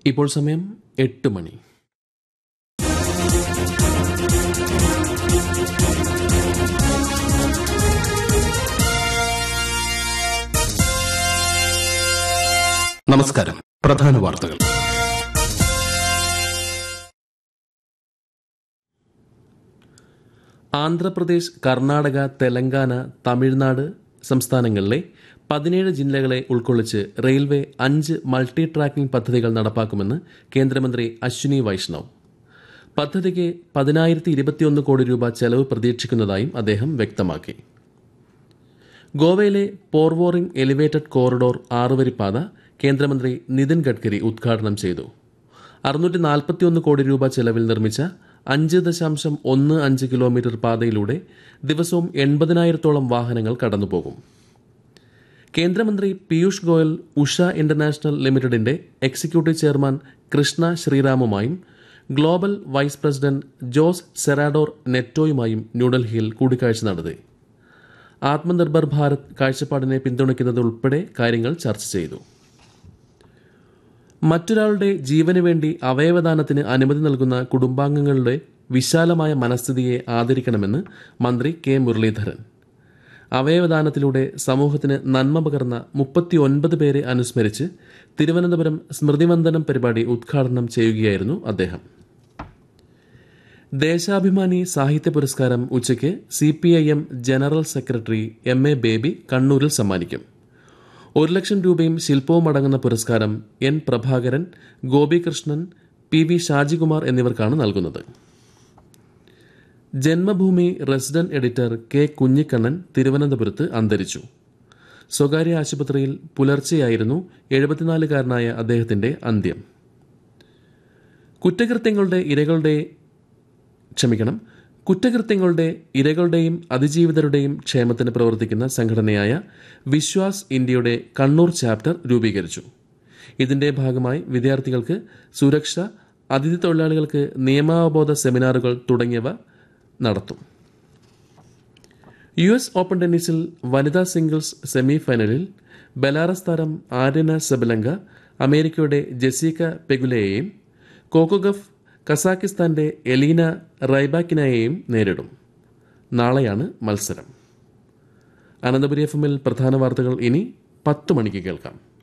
ഇപ്പോൾ സമയം എട്ട് മണി നമസ്കാരം പ്രധാന വാർത്തകൾ ആന്ധ്രാപ്രദേശ് കർണാടക തെലങ്കാന തമിഴ്നാട് സംസ്ഥാനങ്ങളിലെ പതിനേഴ് ജില്ലകളെ ഉൾക്കൊള്ളിച്ച് റെയിൽവേ അഞ്ച് മൾട്ടി ട്രാക്കിംഗ് പദ്ധതികൾ നടപ്പാക്കുമെന്ന് കേന്ദ്രമന്ത്രി അശ്വിനി വൈഷ്ണവ് പദ്ധതിക്ക് പതിനായിരത്തി ഇരുപത്തിയൊന്ന് കോടി രൂപ ചെലവ് പ്രതീക്ഷിക്കുന്നതായും അദ്ദേഹം വ്യക്തമാക്കി ഗോവയിലെ പോർവോറിംഗ് എലിവേറ്റഡ് കോറിഡോർ ആറുവരിപ്പാത കേന്ദ്രമന്ത്രി നിതിൻ ഗഡ്കരി ഉദ്ഘാടനം ചെയ്തു അറുന്നൂറ്റി നാൽപ്പത്തിയൊന്ന് കോടി രൂപ ചെലവിൽ നിർമ്മിച്ച അഞ്ച് ദശാംശം ഒന്ന് അഞ്ച് കിലോമീറ്റർ പാതയിലൂടെ ദിവസവും എൺപതിനായിരത്തോളം വാഹനങ്ങൾ കടന്നുപോകും കേന്ദ്രമന്ത്രി പീയൂഷ് ഗോയൽ ഉഷ ഇന്റർനാഷണൽ ലിമിറ്റഡിന്റെ എക്സിക്യൂട്ടീവ് ചെയർമാൻ കൃഷ്ണ ശ്രീറാമുമായും global vice president Jose Serrador നെറ്റോയുമായും ന്യൂഡൽഹിയിൽ കൂടിക്കാഴ്ച നടത്തി ആത്മനിർഭർ ഭാരത് കാഴ്ചപ്പാടിനെ പിന്തുണയ്ക്കുന്നത് ഉൾപ്പെടെ കാര്യങ്ങൾ ചർച്ച ചെയ്തു മറ്റൊരാളുടെ ജീവന് വേണ്ടി അവയവദാനത്തിന് അനുമതി നൽകുന്ന കുടുംബാംഗങ്ങളുടെ വിശാലമായ മനസ്ഥിതിയെ ആദരിക്കണമെന്ന് മന്ത്രി കെ മുരളീധരൻ അവയവദാനത്തിലൂടെ സമൂഹത്തിന് നന്മ പകർന്ന മുപ്പത്തിയൊൻപത് പേരെ അനുസ്മരിച്ച് തിരുവനന്തപുരം സ്മൃതിവന്ദനം പരിപാടി ഉദ്ഘാടനം ചെയ്യുകയായിരുന്നു അദ്ദേഹം ദേശാഭിമാനി സാഹിത്യ പുരസ്കാരം ഉച്ചയ്ക്ക് C P I M general secretary M A Baby കണ്ണൂരിൽ സമ്മാനിക്കും ഒരു ലക്ഷം രൂപയും ശില്പവും അടങ്ങുന്ന പുരസ്കാരം N Prabhakaran Gopikrishnan P V Shajikumar എന്നിവർക്കാണ് നൽകുന്നത് Janmabhumi resident editor K Kunhikannan തിരുവനന്തപുരത്ത് അന്തരിച്ചു സ്വകാര്യ ആശുപത്രിയിൽ പുലർച്ചെയായിരുന്നു എഴുപത്തിനാലുകാരനായ അദ്ദേഹത്തിന്റെ അന്ത്യം കുറ്റകൃത്യങ്ങളുടെ ഇരകളുടെ ക്ഷമിക്കണം കുറ്റകൃത്യങ്ങളുടെ ഇരകളുടെയും അതിജീവിതരുടെയും ക്ഷേമത്തിന് പ്രവർത്തിക്കുന്ന സംഘടനയായ വിശ്വാസ് ഇന്ത്യയുടെ കണ്ണൂർ ചാപ്റ്റർ രൂപീകരിച്ചു ഇതിന്റെ ഭാഗമായി വിദ്യാർത്ഥികൾക്ക് സുരക്ഷ അതിഥി തൊഴിലാളികൾക്ക് നിയമാവബോധ സെമിനാറുകൾ തുടങ്ങിയവ നടത്തും യു എസ് ഓപ്പൺ ടെന്നീസിൽ വനിതാ സിംഗിൾസ് സെമി ഫൈനലിൽ ബെലാറസ് താരം ആര്യന സെബലങ്ക അമേരിക്കയുടെ ജെസീക്ക പെഗുലയെയും കോക്കോഗഫ് കസാക്കിസ്ഥാന്റെ എലീന റൈബാക്കിനയെയും നേരിടും നാളെയാണ് മത്സരം അനന്തപുരി എഫ് എമ്മിൽ പ്രധാന വാർത്തകൾ ഇനി പത്ത് മണിക്ക് കേൾക്കാം